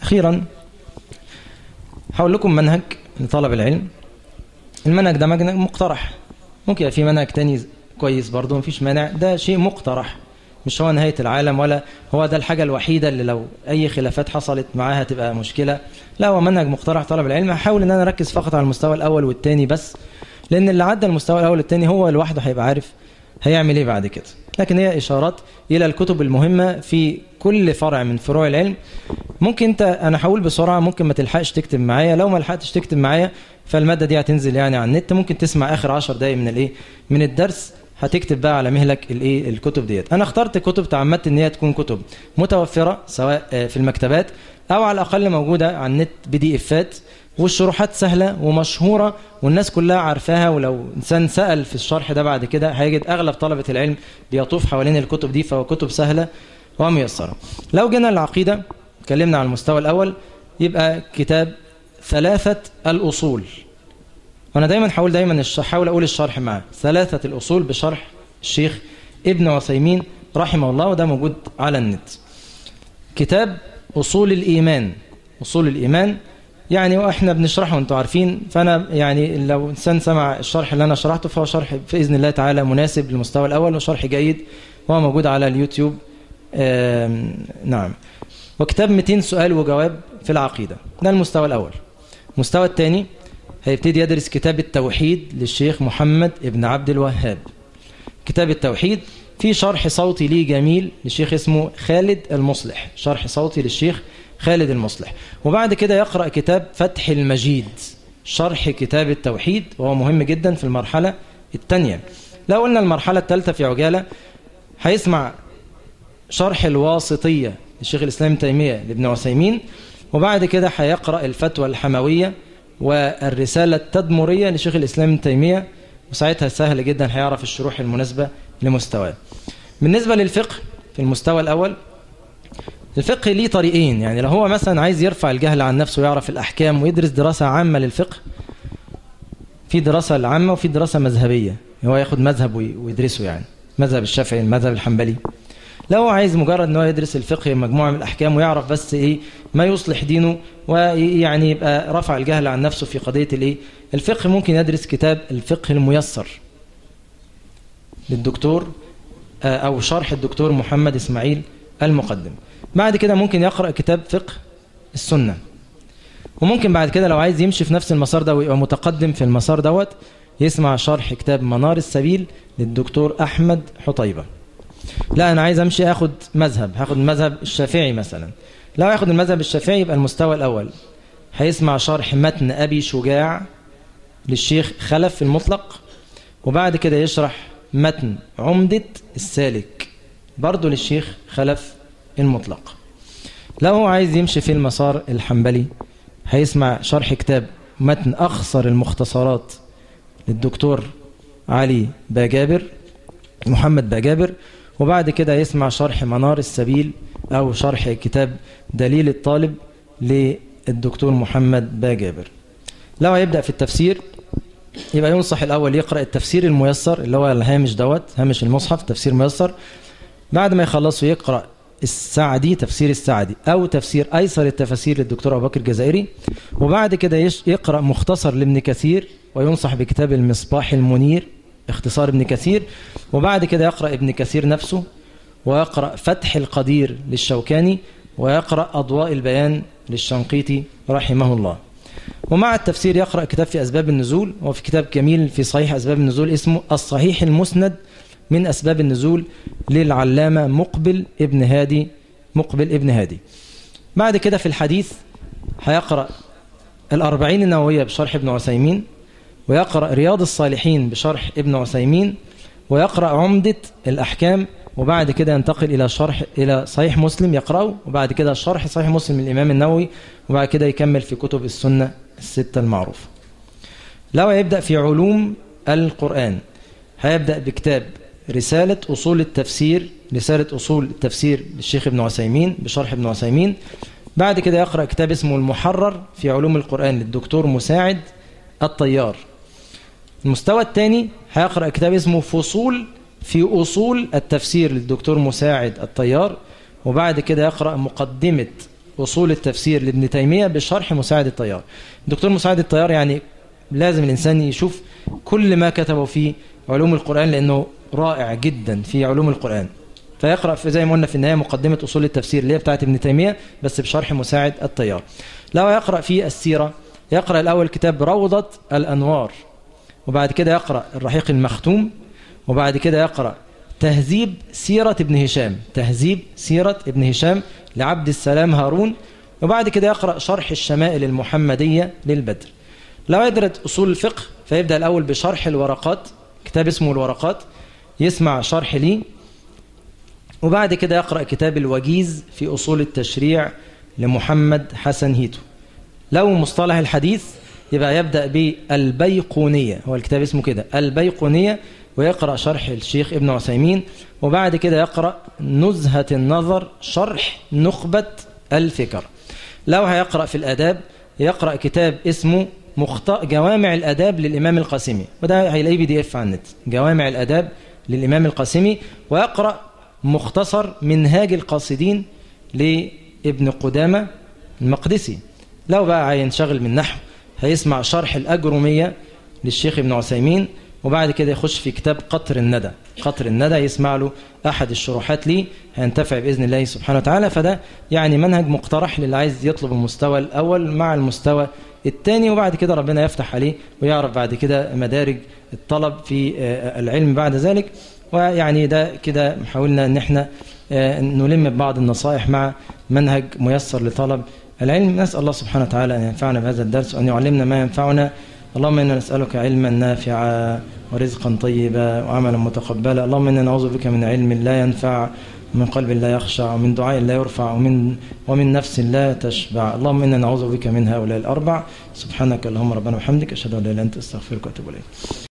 أخيرا هقول لكم منهج لطلب العلم المنهج ده منهج مقترح ممكن يبقى في منهج تاني كويس برضه مفيش مانع ده شيء مقترح مش هو نهاية العالم ولا هو ده الحاجة الوحيدة اللي لو أي خلافات حصلت معاها تبقى مشكلة لا هو منهج مقترح طلب العلم هحاول إن أنا أركز فقط على المستوى الأول والتاني بس لأن اللي عدى المستوى الأول والتاني هو لوحده هيبقى عارف هيعمل إيه بعد كده لكن هي إشارات إلى الكتب المهمة في كل فرع من فروع العلم ممكن أنت أنا هقول بسرعة ممكن ما تلحقش تكتب معايا لو ما لحقتش تكتب معايا فالمادة دي هتنزل يعني على النت ممكن تسمع آخر عشر دقايق من الإيه من الدرس هتكتب بقى على مهلك الايه الكتب ديت انا اخترت كتب تعمدت ان هي تكون كتب متوفره سواء في المكتبات او على الاقل موجوده على النت بي دي افات والشروحات سهله ومشهوره والناس كلها عارفاها ولو انسان سال في الشرح ده بعد كده هيجد اغلب طلبه العلم بيطوف حوالين الكتب دي فهو كتب سهله وميسره لو جينا للعقيده اتكلمنا على المستوى الاول يبقى كتاب ثلاثه الاصول وانا دايما حاول دايما احاول اقول الشرح معاه ثلاثه الاصول بشرح الشيخ ابن عثيمين رحمه الله وده موجود على النت كتاب اصول الايمان اصول الايمان يعني واحنا بنشرحه وانتم عارفين فانا يعني لو انسان سمع الشرح اللي انا شرحته فهو شرح باذن الله تعالى مناسب للمستوى الاول وشرح جيد وهو موجود على اليوتيوب نعم وكتاب 200 سؤال وجواب في العقيده ده المستوى الاول المستوى الثاني هيبتدي يدرس كتاب التوحيد للشيخ محمد ابن عبد الوهاب كتاب التوحيد في شرح صوتي ليه جميل للشيخ اسمه خالد المصلح شرح صوتي للشيخ خالد المصلح وبعد كده يقرأ كتاب فتح المجيد شرح كتاب التوحيد وهو مهم جدا في المرحلة الثانية لو قلنا المرحلة الثالثة في عجالة هيسمع شرح الواسطية للشيخ الإسلام تيمية لابن عثيمين وبعد كده هيقرأ الفتوى الحموية والرسالة التدمرية لشيخ الإسلام ابن تيمية وساعتها سهل جدا هيعرف الشروح المناسبة لمستواه بالنسبة للفقه في المستوى الأول الفقه ليه طريقين يعني لو هو مثلا عايز يرفع الجهل عن نفسه ويعرف الأحكام ويدرس دراسة عامة للفقه في دراسة العامة وفي دراسة مذهبية هو ياخد مذهب ويدرسه يعني مذهب الشافعي المذهب الحنبلي لو هو عايز مجرد ان هو يدرس الفقه مجموعة من الأحكام ويعرف بس إيه ما يصلح دينه ويعني يبقى رفع الجهل عن نفسه في قضية الإيه الفقه ممكن يدرس كتاب الفقه الميسر للدكتور أو شرح الدكتور محمد إسماعيل المقدم بعد كده ممكن يقرأ كتاب فقه السنة وممكن بعد كده لو عايز يمشي في نفس المسار ده ويبقى متقدم في المسار دوت يسمع شرح كتاب منار السبيل للدكتور أحمد حطيبة لا أنا عايز أمشي أخد مذهب هاخد المذهب الشافعي مثلا لو ياخد المذهب الشافعي يبقى المستوى الأول هيسمع شرح متن أبي شجاع للشيخ خلف المطلق وبعد كده يشرح متن عمدة السالك برضه للشيخ خلف المطلق لو هو عايز يمشي في المسار الحنبلي هيسمع شرح كتاب متن أخصر المختصرات للدكتور علي باجابر محمد باجابر وبعد كده يسمع شرح منار السبيل أو شرح كتاب دليل الطالب للدكتور محمد باجابر لو هيبدأ في التفسير يبقى ينصح الأول يقرأ التفسير الميسر اللي هو الهامش دوت هامش المصحف تفسير ميسر بعد ما يخلصه يقرأ السعدي تفسير السعدي أو تفسير أيسر التفاسير للدكتور أبو بكر الجزائري وبعد كده يقرأ مختصر لابن كثير وينصح بكتاب المصباح المنير اختصار ابن كثير وبعد كده يقرأ ابن كثير نفسه ويقرأ فتح القدير للشوكاني ويقرأ أضواء البيان للشنقيطي رحمه الله ومع التفسير يقرأ كتاب في أسباب النزول وفي كتاب جميل في صحيح أسباب النزول اسمه الصحيح المسند من أسباب النزول للعلامة مقبل ابن هادي مقبل ابن هادي بعد كده في الحديث هيقرأ الأربعين النووية بشرح ابن عثيمين ويقرأ رياض الصالحين بشرح ابن عثيمين ويقرأ عمدة الأحكام وبعد كده ينتقل إلى شرح إلى صحيح مسلم يقرأه وبعد كده شرح صحيح مسلم الإمام النووي وبعد كده يكمل في كتب السنة الستة المعروفة لو يبدأ في علوم القرآن هيبدأ بكتاب رسالة أصول التفسير رسالة أصول التفسير للشيخ ابن عثيمين بشرح ابن عثيمين بعد كده يقرأ كتاب اسمه المحرر في علوم القرآن للدكتور مساعد الطيار المستوى الثاني هيقرأ كتاب اسمه فصول في أصول التفسير للدكتور مساعد الطيار وبعد كده يقرأ مقدمة أصول التفسير لابن تيمية بشرح مساعد الطيار الدكتور مساعد الطيار يعني لازم الإنسان يشوف كل ما كتبه في علوم القرآن لأنه رائع جدا في علوم القرآن فيقرأ في زي ما قلنا في النهاية مقدمة أصول التفسير اللي هي بتاعت ابن تيمية بس بشرح مساعد الطيار لو يقرأ في السيرة يقرأ الأول كتاب روضة الأنوار وبعد كده يقرأ الرحيق المختوم وبعد كده يقرأ تهذيب سيرة ابن هشام تهذيب سيرة ابن هشام لعبد السلام هارون وبعد كده يقرأ شرح الشمائل المحمدية للبدر لو يدرس أصول الفقه فيبدأ الأول بشرح الورقات كتاب اسمه الورقات يسمع شرح ليه وبعد كده يقرأ كتاب الوجيز في أصول التشريع لمحمد حسن هيتو لو مصطلح الحديث يبقى يبدأ بالبيقونية هو الكتاب اسمه كده البيقونية ويقرأ شرح الشيخ ابن عثيمين وبعد كده يقرأ نزهة النظر شرح نخبة الفكر لو هيقرأ في الأداب يقرأ كتاب اسمه مخطأ جوامع الأداب للإمام القاسمي وده هيلاقيه بي دي اف على النت جوامع الأداب للإمام القاسمي ويقرأ مختصر منهاج القاصدين لابن قدامة المقدسي لو بقى هينشغل من نحو هيسمع شرح الأجرمية للشيخ ابن عثيمين وبعد كده يخش في كتاب قطر الندى قطر الندى يسمع له أحد الشروحات ليه هينتفع بإذن الله سبحانه وتعالى فده يعني منهج مقترح للي عايز يطلب المستوى الأول مع المستوى الثاني وبعد كده ربنا يفتح عليه ويعرف بعد كده مدارج الطلب في العلم بعد ذلك ويعني ده كده حاولنا ان احنا نلم ببعض النصائح مع منهج ميسر لطلب العلم نسأل الله سبحانه وتعالى أن ينفعنا بهذا الدرس وأن يعلمنا ما ينفعنا اللهم إنا نسألك علما نافعا ورزقا طيبا وعملا متقبلا اللهم إنا نعوذ بك من علم لا ينفع ومن قلب لا يخشع ومن دعاء لا يرفع ومن ومن نفس لا تشبع اللهم إنا نعوذ بك من هؤلاء الأربع سبحانك اللهم ربنا وبحمدك أشهد أن لا إله إلا أنت أستغفرك وأتوب إليك